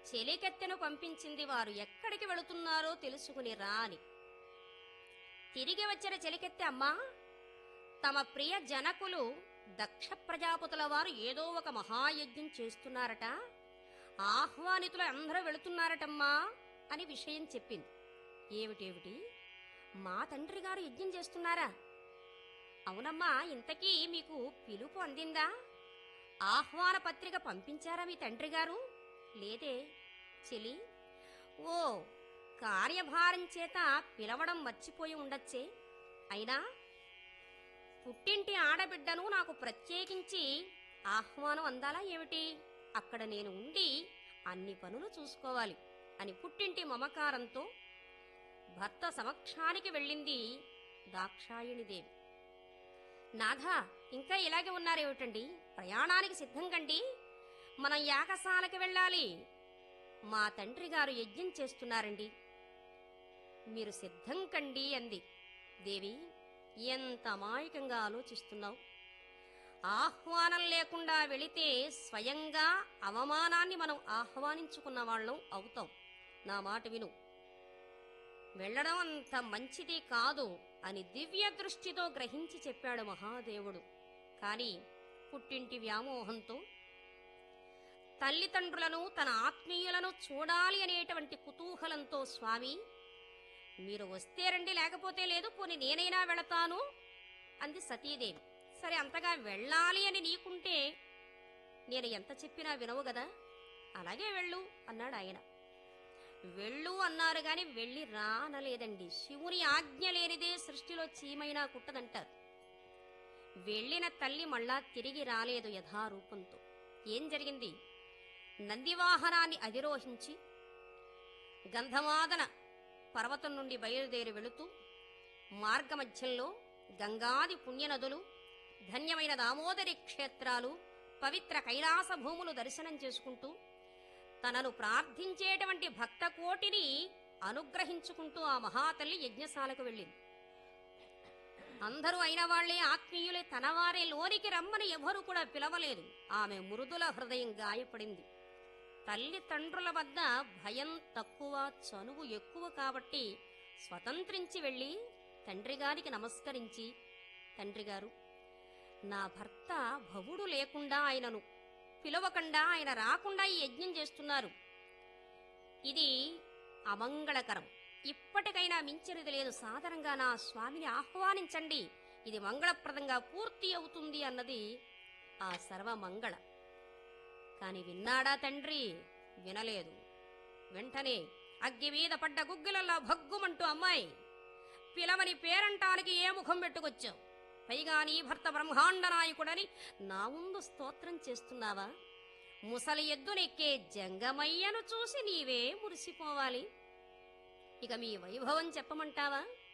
చెలికెత్తెను పంపించింది వారు ఎక్కడికి వెళుతున్నారో తెలుసుకుని రా అని తిరిగి వచ్చిన చెలికెత్తె అమ్మా తమ ప్రియ జనకులు దక్ష ప్రజాపతుల వారు ఏదో ఒక మహాయజ్ఞం చేస్తున్నారట ఆహ్వానితులు అందరూ వెళుతున్నారటమ్మా అని విషయం చెప్పింది ఏమిటేమిటి మా తండ్రి గారు యజ్ఞం చేస్తున్నారా అవునమ్మా ఇంతకీ మీకు పిలుపు అందిందా ఆహ్వాన పత్రిక పంపించారా మీ తండ్రి గారు లేదే చెలి ఓ కార్యభారం చేత పిలవడం మర్చిపోయి ఉండొచ్చే అయినా పుట్టింటి ఆడబిడ్డను నాకు ప్రత్యేకించి ఆహ్వానం అందాలా ఏమిటి అక్కడ నేను ఉండి అన్ని పనులు చూసుకోవాలి అని పుట్టింటి మమకారంతో భర్త సమక్షానికి వెళ్ళింది దాక్షాయణిదేవి నాథా ఇంకా ఇలాగే ఉన్నారేమిటండి ప్రయాణానికి సిద్ధం కండి మనం యాగశాలకి వెళ్ళాలి మా తండ్రి గారు యజ్ఞం చేస్తున్నారండి మీరు సిద్ధం కండి అంది దేవి ఎంత అమాయకంగా ఆలోచిస్తున్నావు ఆహ్వానం లేకుండా వెళితే స్వయంగా అవమానాన్ని మనం ఆహ్వానించుకున్న వాళ్ళం అవుతాం నా మాట విను వెళ్ళడం అంత మంచిది కాదు అని దివ్య దృష్టితో గ్రహించి చెప్పాడు మహాదేవుడు కాని పుట్టింటి వ్యామోహంతో తల్లిదండ్రులను తన ఆత్మీయులను చూడాలి అనేటువంటి కుతూహలంతో స్వామి మీరు వస్తే రండి లేకపోతే లేదు పోని నేనైనా వెళతాను అంది సతీదేవి సరే అంతగా వెళ్ళాలి అని నీకుంటే నేను ఎంత చెప్పినా వినవు గదా అలాగే వెళ్ళు అన్నాడు ఆయన వెళ్ళు అన్నారు గాని వెళ్ళి రా అనలేదండి శివుని ఆజ్ఞ లేనిదే సృష్టిలో చీమైనా కుట్టదంటారు వెళ్ళిన తల్లి మళ్ళా తిరిగి రాలేదు యథారూపంతో ఏం జరిగింది నందివాహనాన్ని అధిరోహించి గంధమాదన పర్వతం నుండి బయలుదేరి వెళుతూ మార్గమధ్యంలో గంగాది పుణ్యనదులు ధన్యమైన దామోదరి క్షేత్రాలు పవిత్ర కైలాస భూములు దర్శనం చేసుకుంటూ తనను ప్రార్థించేటువంటి భక్త కోటిని అనుగ్రహించుకుంటూ ఆ మహాతల్లి యజ్ఞశాలకు వెళ్ళింది అందరూ అయిన వాళ్లే ఆత్మీయులే తనవారే లోనికి రమ్మని ఎవరు కూడా పిలవలేదు ఆమె మృదుల హృదయం గాయపడింది తల్లిదండ్రుల వద్ద భయం తక్కువ చనువు ఎక్కువ కాబట్టి స్వతంత్రించి వెళ్ళి తండ్రి గారికి నమస్కరించి తండ్రి గారు నా భర్త భవుడు లేకుండా ఆయనను పిలవకుండా ఆయన రాకుండా ఈ యజ్ఞం చేస్తున్నారు ఇది అమంగళకరం ఇప్పటికైనా మించినది లేదు సాధారణంగా నా స్వామిని ఆహ్వానించండి ఇది మంగళప్రదంగా పూర్తి అవుతుంది అన్నది ఆ సర్వమంగళ కాని విన్నాడా తండ్రి వినలేదు వెంటనే అగ్గి మీద పడ్డ గుగ్గిలల్లా భగ్గుమంటూ అమ్మాయి పిలవని పేరంటానికి ఏ ముఖం పెట్టుకొచ్చావు పైగా నీ భర్త బ్రహ్మాండ నాయకుడని నా ముందు స్తోత్రం చేస్తున్నావా ముసలి ఎద్దునెక్కే జంగమయ్యను చూసి నీవే మురిసిపోవాలి ఇక మీ వైభవం చెప్పమంటావా